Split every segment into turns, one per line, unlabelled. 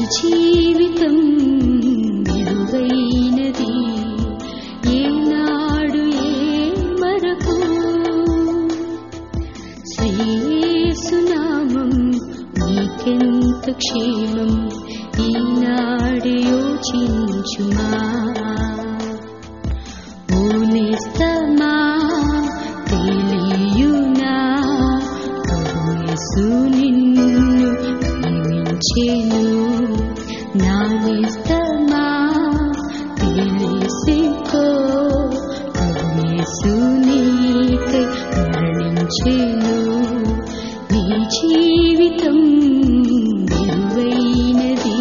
జీవితం విలువైనది ఏనాడు ఏ మరకు శ్రీయేసునామం నీకెంత క్షేమం ఈనాడు యోచించుమా ఓనేస్తమా తెలియునా యేసు నిన్ను ప్రేమించెను నా నేస్తమా తెలిసికో యేసు నీకై మరణించెను నీ జీవితం విలువైనది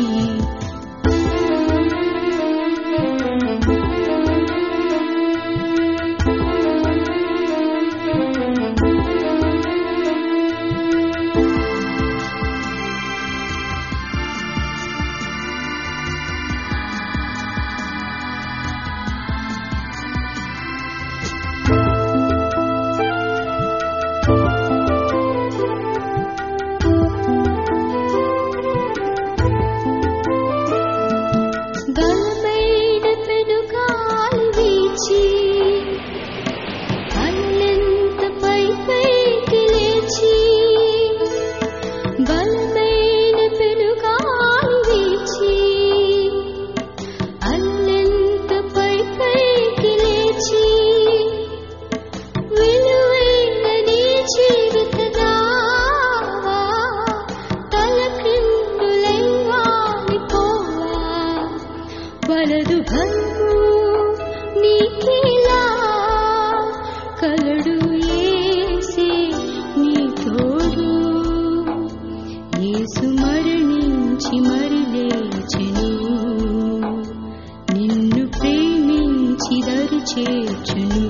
బలమైన పెనుగాలి వీచి అల్లెంత పై పైకి లేచి బలమైన పెనుగాలి వీచి అల్లెంత పై పైకి లేచి విలువైన నీ జీవిత దావా తలక్రిందులై వాలిపోవా వలదు భయము నీకిలా కలడు ఏసే నీ తోడు యేసు మరణించి మరి లేచెను నిన్ను ప్రేమించి దరి చేర్చును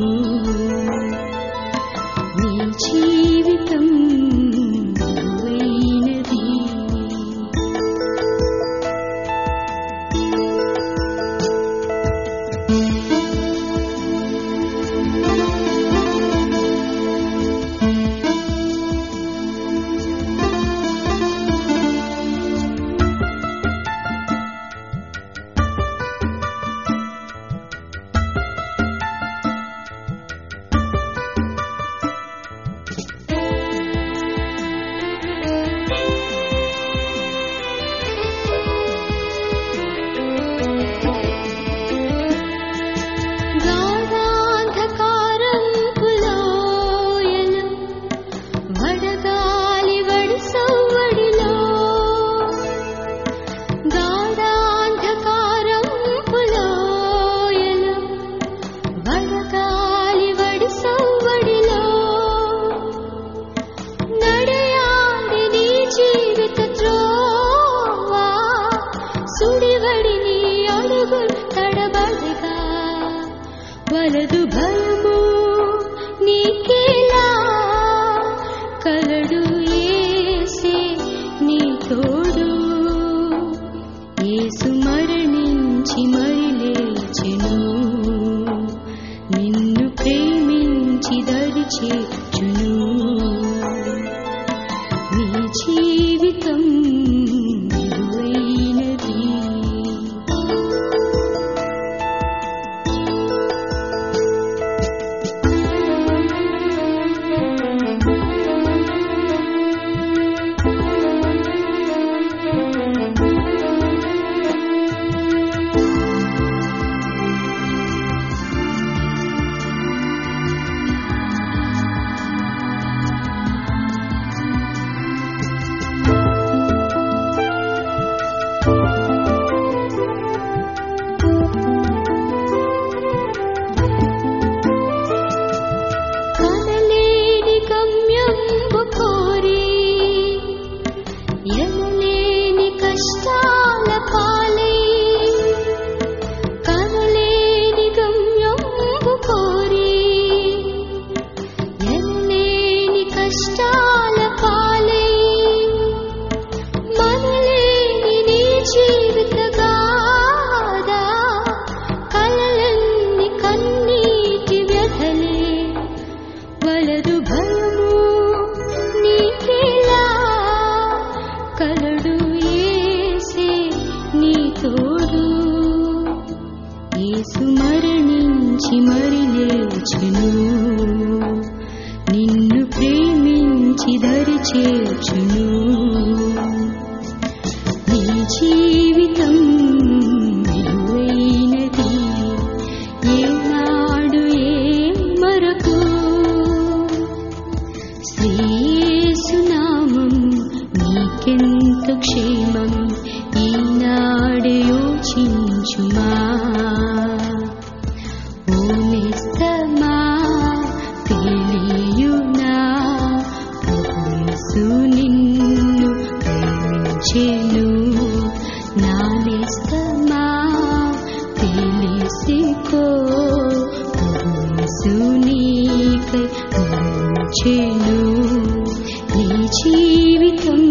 నీ జీవితం విలువైనది గాఢాంధకారం కులోయలు వడగాలి వడి సవ్వడిలో గాఢాంధకారం కులోయలు వడగాలి వడి సవ్వడిలో నడయాడి నీ జీవిత త్రోవా సుడివడి నీ అడుగులు తడబడగా వలదు భయము నీకేలా కలడు ఏసే నీ తోడు యేసు మరణించి మరి లేచెను నిన్ను ప్రేమించి దరి చేర్చును నీ జీవితం విలువైనది కనలేని గమ్యంబు కోరి ఎనలేని కష్టాల పాలై కనలేని గమ్యంబు కోరి ఎనలేని కష్టాల పాలై మనలేని నీ జీవిత గాథ కలలన్నీ కన్నీటి వ్యధలే వలదు భయము నీకేలా కలడు ఏసే ఎంత క్షేమం ఈనాడు యోచించుమా ఓ నేస్తమా తెలియునా ప్రభుయేసు నిన్ను ప్రేమించెను నా నేస్తమా తెలిసికో ప్రభుయేసు నీకై మరణించెను నీ జీవితం